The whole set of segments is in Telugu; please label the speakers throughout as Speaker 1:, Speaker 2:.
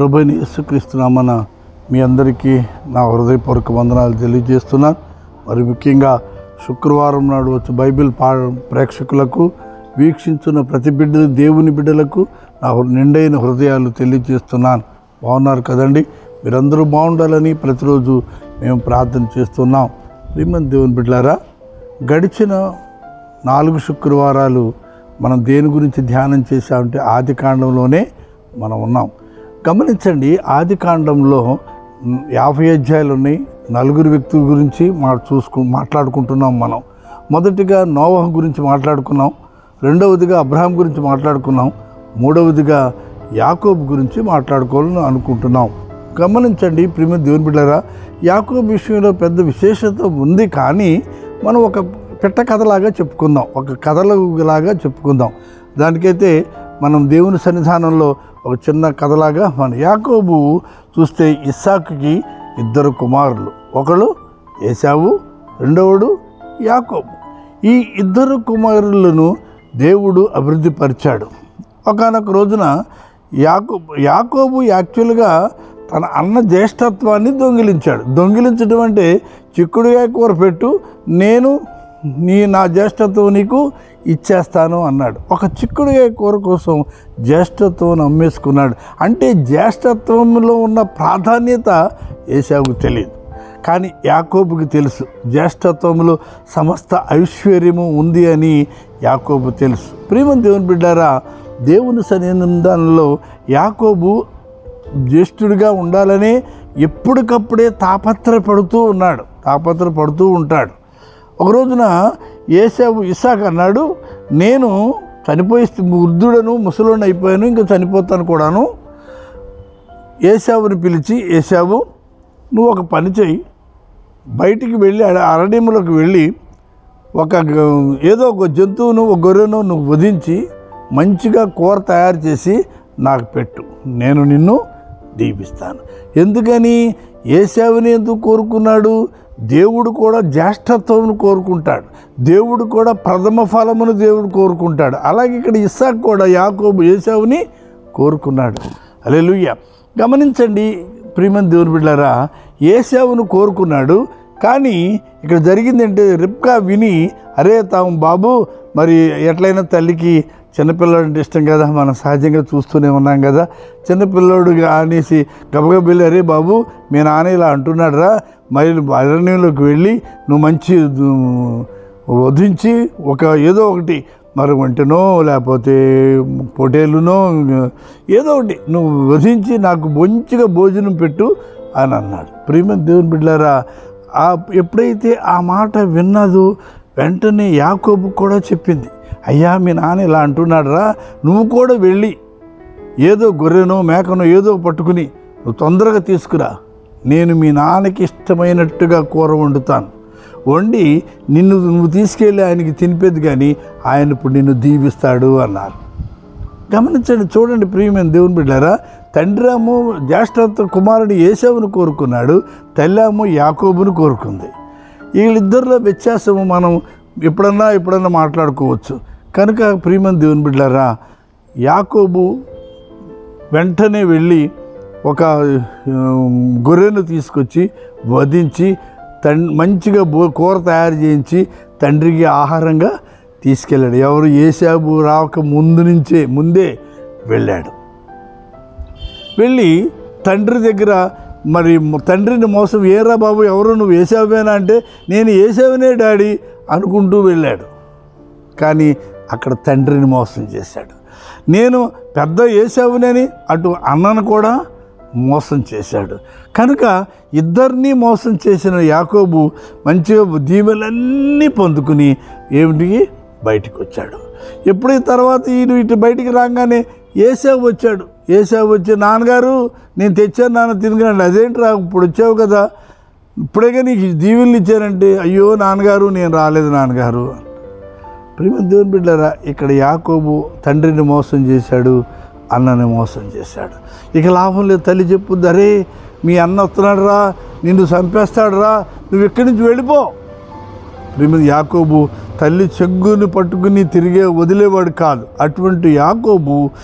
Speaker 1: ప్రభుని యేసుక్రీస్తునామన మీ అందరికీ నా హృదయపూర్వక వందనాలు తెలియజేస్తున్నాను మరి ముఖ్యంగా శుక్రవారం నాడు వచ్చి బైబిల్ పా ప్రేక్షకులకు వీక్షించున్న ప్రతి బిడ్డ దేవుని బిడ్డలకు నా నిండైన హృదయాలు తెలియజేస్తున్నాను బాగున్నారు కదండి మీరందరూ బాగుండాలని ప్రతిరోజు మేము ప్రార్థన చేస్తున్నాం ప్రియమైన దేవుని బిడ్డలారా గడిచిన నాలుగు శుక్రవారాలు మనం దేని గురించి ధ్యానం చేశామంటే ఆది కాండంలోనే మనం ఉన్నాం గమనించండి ఆది కాండంలో మ్, యాభై అధ్యాయాలు ఉన్నాయి నలుగురు వ్యక్తుల గురించి మా చూసుకు మాట్లాడుకుంటున్నాం మనం మొదటిగా నోవహ గురించి మాట్లాడుకున్నాం రెండవదిగా అబ్రహాం గురించి మాట్లాడుకున్నాం మూడవదిగా యాకోబు గురించి మాట్లాడుకోవాలని అనుకుంటున్నాం గమనించండి ప్రిమ దేవుని బిడ్డరా యాకోబు విషయంలో పెద్ద విశేషత ఉంది కానీ మనం ఒక పెట్ట కథలాగా చెప్పుకుందాం ఒక కథలాగా చెప్పుకుందాం దానికైతే మనం దేవుని సన్నిధానంలో ఒక చిన్న కథలాగా మన యాకోబు చూస్తే ఇస్సాకుకి ఇద్దరు కుమారులు ఒకడు ఏసావు రెండవడు యాకోబు ఈ ఇద్దరు కుమారులను దేవుడు అభివృద్ధి పరిచాడు ఒకనొక రోజున యాకోబు యాకోబు యాక్చువల్గా తన అన్న జ్యేష్ఠత్వాన్ని దొంగిలించాడు దొంగిలించడం అంటే చిక్కుడుగా కూర పెట్టు నేను నీ నా జ్యేష్ఠత్వం నీకు ఇచ్చేస్తాను అన్నాడు ఒక చిక్కుడుగా కూర కోసం జ్యేష్ఠత్వం అమ్మేసుకున్నాడు అంటే జ్యేష్ఠత్వంలో ఉన్న ప్రాధాన్యత ఏసావుకు తెలియదు కానీ యాకోబుకి తెలుసు జ్యేష్ఠత్వంలో సమస్త ఐశ్వర్యము ఉంది అని యాకోబు తెలుసు ప్రేమ దేవుని బిడ్డారా దేవుని సన్నిధానంలో యాకోబు జ్యేష్ఠుడిగా ఉండాలని ఎప్పటికప్పుడే తాపత్రపడుతూ ఉన్నాడు తాపత్రపడుతూ ఉంటాడు ఒక రోజున ఏసావు ఇసాక్ అన్నాడు నేను చనిపోయి వృద్ధుడను ముసలోని అయిపోయాను ఇంకా చనిపోతాను కూడాను ఏసావుని పిలిచి ఏసావు నువ్వు ఒక పని చెయ్యి బయటికి వెళ్ళి అడ- అరణ్యములకు వెళ్ళి ఒక గ- ఏదో ఒక జంతువును ఒక గొర్రెను నువ్వు వధించి మంచిగా కూర తయారు చేసి నాకు పెట్టు నేను నిన్ను దీపిస్తాను ఎందుకని ఏసావుని ఎందుకు కోరుకున్నాడు దేవుడు కూడా జ్యేష్ఠత్వం కోరుకుంటాడు దేవుడు కూడా ప్రథమ ఫలమును దేవుడు కోరుకుంటాడు అలాగే ఇక్కడ ఇస్సాక్ కూడా యాకోబు ఏసావుని కోరుకున్నాడు అలెలుయ్య గమనించండి ప్రియమన్ దేవుని బిడ్డారా ఏసావును కోరుకున్నాడు కానీ ఇక్కడ జరిగిందంటే రిప్కా విని అరే తాము బాబు మరి ఎట్లయినా తల్లికి చిన్నపిల్లాడు అంటే ఇష్టం కదా మనం సహజంగా చూస్తూనే ఉన్నాం కదా చిన్నపిల్లోడుగా అనేసి గబగబ వెళ్ళి అరే బాబు మీ నాన్న ఇలా అంటున్నాడు రా మరి అరణ్యంలోకి వెళ్ళి నువ్వు మంచి దు- వధించి ఒక ఏదో ఒకటి మరి వంటనో లేకపోతే పొటేలునో ఏదో ఒకటి నువ్వు వధించి నాకు మంచిగా భోజనం పెట్టు అని అన్నాడు ప్రియమ దేవుని బిడ్డారా ఆ ఎప్పుడైతే ఆ మాట విన్నదో వెంటనే యాకోబు కూడా చెప్పింది అయ్యా మీ నాన్న ఇలా అంటున్నాడు రా నువ్వు కూడా వెళ్ళి ఏదో గొర్రెనో మేకనో ఏదో పట్టుకుని నువ్వు తొందరగా తీసుకురా నేను మీ నాన్నకి ఇష్టమైనట్టుగా కూర వండుతాను వండి నిన్ను నువ్వు తీసుకెళ్ళి ఆయనకి తినిపేది కానీ ఆయన ఇప్పుడు నిన్ను దీవిస్తాడు అన్నారు గమనించండి చూడండి ప్రియమైన దేవుని బిడ్డారా తండ్రేమో జ్యేష్ఠత్వ కుమారుడు ఏసావును కోరుకున్నాడు తల్లేమో యాకోబును కోరుకుంది వీళ్ళిద్దరిలో వ్యత్యాసము మనం ఎప్పుడన్నా ఎప్పుడన్నా మాట్లాడుకోవచ్చు కనుక ప్రియమైన దేవుని బిడ్డారా యాకోబు వెంటనే వెళ్ళి ఒక ఉమ్, గొర్రెను తీసుకొచ్చి వధించి తన్ మంచిగా బో కూర తయారు చేయించి తండ్రికి ఆహారంగా తీసుకెళ్ళాడు ఎవరు ఏసాబు రాక ముందు నుంచే ముందే వెళ్ళాడు వెళ్ళి తండ్రి దగ్గర మరి మ- తండ్రిని మోసం ఏరా బాబు ఎవరు నువ్వు వేసావేనా అంటే నేను వేసావనే డాడీ అనుకుంటూ వెళ్ళాడు కానీ అక్కడ తండ్రిని మోసం చేశాడు నేను పెద్ద వేసావునని అటు అన్నను కూడా మోసం చేశాడు కనుక ఇద్దరినీ మోసం చేసిన యాకోబు మంచిగా దీవెలన్నీ పొందుకుని ఏమిటి బయటికి వచ్చాడు ఎప్పుడు ఈ తర్వాత ఈయన ఇటు బయటికి రాగానే ఏసావు వచ్చాడు ఏసావు వచ్చి నాన్నగారు నేను తెచ్చాను నాన్న తినగలండి అదేంట్రా ఇప్పుడు వచ్చావు కదా ఇప్పుడేగా నీకు దీవెనలు ఇచ్చానంటే అయ్యో నాన్నగారు నేను రాలేదు నాన్నగారు ప్రేమ దేవుని బిడ్డారా ఇక్కడ యాకోబు తండ్రిని మోసం చేశాడు అన్నని మోసం చేశాడు ఇక లాభం లేదు తల్లి చెప్పుద్ది అరే మీ అన్న వస్తున్నాడు రా నిన్ను చంపేస్తాడు రా నువ్వు ఇక్కడి నుంచి వెళ్ళిపో ప్రేమ యాకోబు తల్లి చెగ్గుని పట్టుకుని తిరిగే వదిలేవాడు కాదు అటువంటి యాకోబు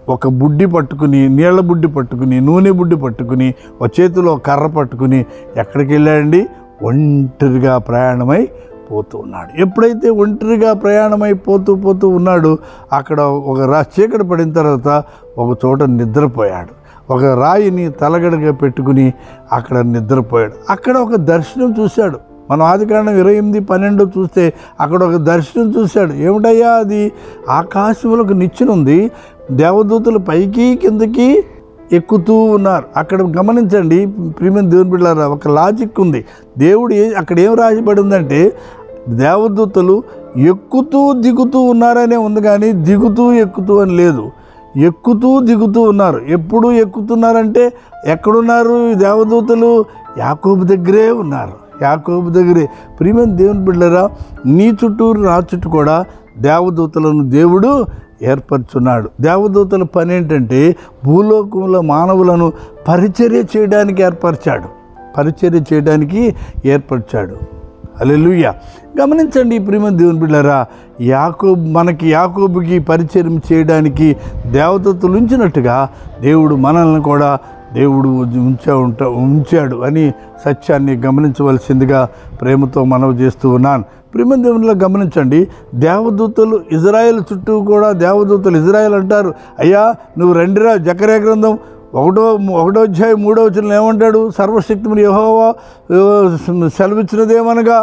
Speaker 1: ఒక బుడ్డి పట్టుకుని నీళ్ళ బుడ్డి పట్టుకుని నూనె బుడ్డి పట్టుకుని ఒక చేతిలో ఒక కర్ర పట్టుకుని ఎక్కడికి వెళ్ళాడండి ఒంటరిగా ప్రయాణమై పోతూ ఉన్నాడు ఎప్పుడైతే ఒంటరిగా ప్రయాణమై పోతూ పోతూ ఉన్నాడు అక్కడ ఒక రా చీకటి పడిన తర్వాత ఒక చోట నిద్రపోయాడు ఒక రాయిని తలగడగా పెట్టుకుని అక్కడ నిద్రపోయాడు అక్కడ ఒక దర్శనం చూశాడు మనం ఆదికాండం ఇరవై ఎనిమిది పన్నెండు చూస్తే అక్కడ ఒక దర్శనం చూశాడు ఏమిటయ్యా అది ఆకాశంలో ఒక నిచ్చెన ఉంది దేవదూతలు పైకి కిందకి ఎక్కుతూ ఉన్నారు అక్కడ గమనించండి ప్రియమైన దేవుని బిడ్డారా ఒక లాజిక్ ఉంది దేవుడు ఏ అక్కడ ఏం రాసిపడి ఉందంటే దేవదూతలు ఎక్కుతూ దిగుతూ ఉన్నారనే ఉంది కానీ దిగుతూ ఎక్కుతూ అని లేదు ఎక్కుతూ దిగుతూ ఉన్నారు ఎప్పుడు ఎక్కుతున్నారంటే ఎక్కడున్నారు ఈ దేవదూతలు యాకోబు దగ్గరే ఉన్నారు యాకోబు దగ్గరే ప్రియమైన దేవుని బిడ్డరా నీ చుట్టూరు నా చుట్టూ కూడా దేవదూతలను దేవుడు ఏర్పరచున్నాడు దేవదూతల పని ఏంటంటే భూలోకంలో మానవులను పరిచర్య చేయడానికి ఏర్పరిచాడు పరిచర్య చేయడానికి ఏర్పరిచాడు అలెలుయ్య గమనించండి ప్రియమ దేవుని బిళ్ళరా యాకోబు మనకి యాకోబుకి పరిచయం చేయడానికి దేవదత్తులు ఉంచినట్టుగా దేవుడు మనల్ని కూడా దేవుడు ఉంచా ఉంటా ఉంచాడు అని సత్యాన్ని గమనించవలసిందిగా ప్రేమతో మనవి చేస్తూ ఉన్నాను ప్రేమ దేవునిలో గమనించండి దేవదూతలు ఇజ్రాయెల్ చుట్టూ కూడా దేవదూతలు ఇజ్రాయెల్ అంటారు అయ్యా నువ్వు రెండురా జకరే గ్రంథం ఒకటో ఒకటో అధ్యాయం మూడో వచ్చిన ఏమంటాడు సర్వశక్తిని యహోవా సెలవిచ్చినదేమనగా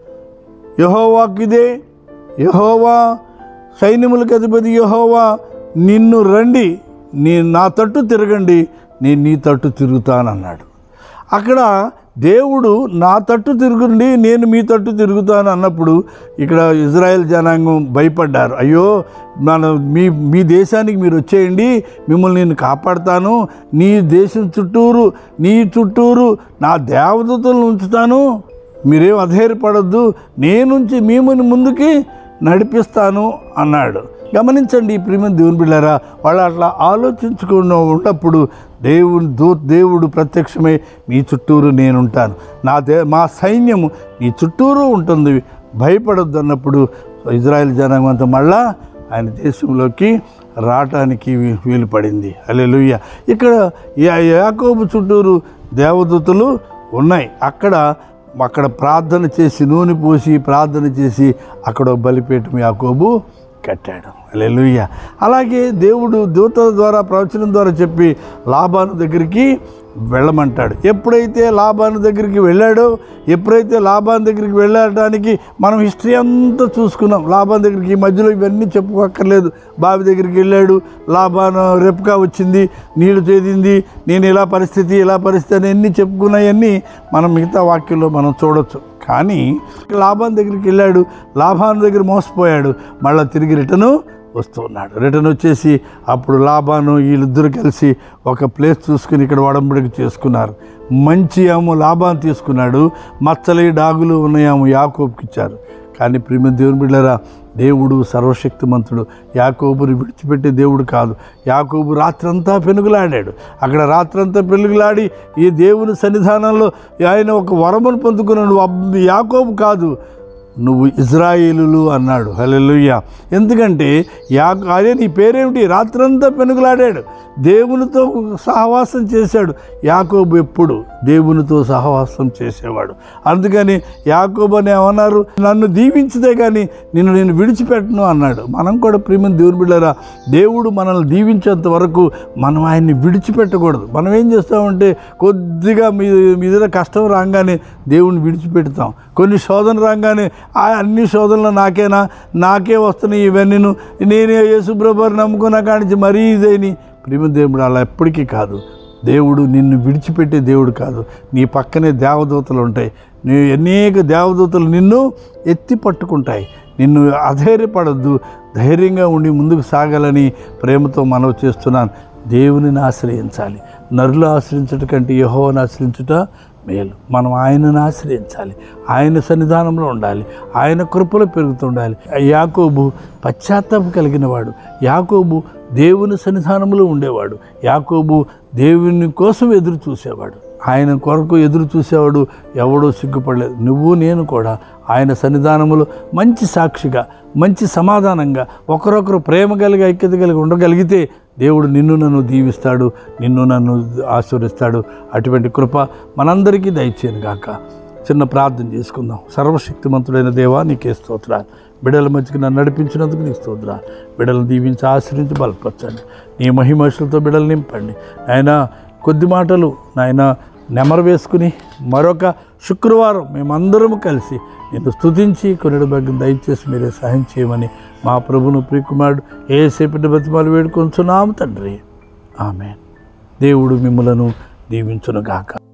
Speaker 1: యహోవాకిదే యహోవా సైన్యములకు అధిపతి యహోవా నిన్ను రండి నీ నా తట్టు తిరగండి నేను నీ తట్టు తిరుగుతానన్నాడు అక్కడ దేవుడు నా తట్టు తిరుగుండి నేను మీ తట్టు తిరుగుతాను అన్నప్పుడు ఇక్కడ ఇజ్రాయెల్ జనాంగం భయపడ్డారు అయ్యో మన మీ మీ దేశానికి మీరు వచ్చేయండి మిమ్మల్ని నేను కాపాడుతాను నీ దేశం చుట్టూరు నీ చుట్టూరు నా దేవదూతలను ఉంచుతాను మీరేం అధైర్యపడద్దు నేనుంచి మిమ్మల్ని ముందుకి నడిపిస్తాను అన్నాడు గమనించండి ఈ ప్రేమ దేవుని బిళ్ళారా వాళ్ళు అట్లా ఆలోచించుకున్న ఉన్నప్పుడు దేవుని దూ దేవుడు ప్రత్యక్షమై మీ చుట్టూరు నేనుంటాను నా దే మా సైన్యము నీ చుట్టూరు ఉంటుంది భయపడొద్దు అన్నప్పుడు ఇజ్రాయెల్ జనాంగం అంతా మళ్ళా ఆయన దేశంలోకి రావటానికి వీ- వీలు పడింది అలెలుయ్య ఇక్కడ యా- యాకోబు చుట్టూరు దేవదూతలు ఉన్నాయి అక్కడ అక్కడ ప్రార్థన చేసి నూనె పోసి ప్రార్థన చేసి అక్కడ ఒక బలిపీఠం యాకోబు కట్టాడు అలెలుయ్య అలాగే దేవుడు దూతల ద్వారా ప్రవచనం ద్వారా చెప్పి లాభాను దగ్గరికి వెళ్ళమంటాడు ఎప్పుడైతే లాభాను దగ్గరికి వెళ్ళాడో ఎప్పుడైతే లాభాన్ దగ్గరికి వెళ్ళడానికి మనం హిస్టరీ అంతా చూసుకున్నాం లాభాన్ దగ్గరికి ఈ మధ్యలో ఇవన్నీ చెప్పుకోక్కర్లేదు బావి దగ్గరికి వెళ్ళాడు లాభాను రెప్కా వచ్చింది నీళ్లు చేదింది నేను ఇలా పరిస్థితి ఇలా పరిస్థితి అని ఎన్ని చెప్పుకున్నాయన్నీ మనం మిగతా వాక్యంలో మనం చూడొచ్చు కానీ లాభాన్ దగ్గరికి వెళ్ళాడు లాభాన్ దగ్గర మోసపోయాడు మళ్ళీ తిరిగి రిటర్ను వస్తూ ఉన్నాడు రిటర్న్ వచ్చేసి అప్పుడు లాభాను వీళ్ళిద్దరు కలిసి ఒక ప్లేస్ చూసుకుని ఇక్కడ వడంబడికి చేసుకున్నారు మంచి ఆమె లాభాన్ని తీసుకున్నాడు మచ్చలి డాగులు ఉన్నాయేమో యాకోబుకి ఇచ్చారు కానీ ప్రేమ దేవుని బిడ్డరా దేవుడు సర్వశక్తిమంతుడు యాకోబుని విడిచిపెట్టే దేవుడు కాదు యాకోబు రాత్రంతా పెనుగులాడాడు అక్కడ రాత్రంతా పెనుగులాడి ఈ దేవుని సన్నిధానంలో ఆయన ఒక వరమును పొందుకున్నాడు అబ్- యాకోబు కాదు నువ్వు ఇజ్రాయేలులు అన్నాడు హల్లెలూయా ఎందుకంటే యా అదే నీ పేరేమిటి రాత్రంతా పెనుగులాడాడు దేవునితో సహవాసం చేశాడు యాకోబు ఎప్పుడు దేవునితో సహవాసం చేసేవాడు అందుకని యాకోబు అని ఏమన్నారు నన్ను దీవించదే కానీ నిన్ను నేను విడిచిపెట్టను అన్నాడు మనం కూడా ప్రేమ దేవుని బిడ్డరా దేవుడు మనల్ని దీవించేంత వరకు మనం ఆయన్ని విడిచిపెట్టకూడదు మనం ఏం చేస్తామంటే కొద్దిగా మీ మీ దగ్గర కష్టం రాగానే దేవుణ్ణి విడిచిపెడతాం కొన్ని శోధన రాగానే ఆ అన్ని శోధనలు నాకేనా నాకే వస్తున్నాయి ఇవన్నీ నేనే యేసుప్రభుని నమ్ముకున్నా కానించి మరీ ఇదేని ప్రేమ దేవుడు అలా ఎప్పటికీ కాదు దేవుడు నిన్ను విడిచిపెట్టే దేవుడు కాదు నీ పక్కనే దేవదూతలు ఉంటాయి నీ అనేక దేవదూతలు నిన్ను ఎత్తి పట్టుకుంటాయి నిన్ను అధైర్యపడద్దు ధైర్యంగా ఉండి ముందుకు సాగాలని ప్రేమతో మనవి చేస్తున్నాను దేవునిని ఆశ్రయించాలి నరులు ఆశ్రయించట కంటే యహోవని ఆశ్రయించుట మేలు మనం ఆయనను ఆశ్రయించాలి ఆయన సన్నిధానంలో ఉండాలి ఆయన కృపలో పెరుగుతుండాలి యాకోబు పశ్చాత్తాపం కలిగిన వాడు యాకోబు దేవుని సన్నిధానంలో ఉండేవాడు యాకోబు దేవుని కోసం ఎదురు చూసేవాడు ఆయన కొరకు ఎదురు చూసేవాడు ఎవడో సిగ్గుపడలేదు నువ్వు నేను కూడా ఆయన సన్నిధానములో మంచి సాక్షిగా మంచి సమాధానంగా ఒకరొకరు ప్రేమ కలిగి ఐక్యత కలిగి ఉండగలిగితే దేవుడు నిన్ను నన్ను దీవిస్తాడు నిన్ను నన్ను ఆశీర్వదిస్తాడు అటువంటి కృప మనందరికీ దయచేయను గాక చిన్న ప్రార్థన చేసుకుందాం సర్వశక్తిమంతుడైన దేవా నీకే స్తోత్రాలు బిడ్డల మధ్యకి నన్ను నడిపించినందుకు నీకు స్తోత్రాలు బిడ్డలను దీవించి ఆశ్రయించి బలపరచండి నీ మహిమశులతో బిడ్డలు నింపండి ఆయన కొద్ది మాటలు నాయన నెమరు వేసుకుని మరొక శుక్రవారం మేమందరం కలిసి నిన్ను స్తుతించి కొన్నిటి భాగ్యం దయచేసి మీరే సహాయం చేయమని మా ప్రభును ప్రియకుమారుడు ఏ సేపటి బతిమాలు వేడుకొంచున్నాము తండ్రి ఆమె దేవుడు మిమ్మలను దీవించునుగాక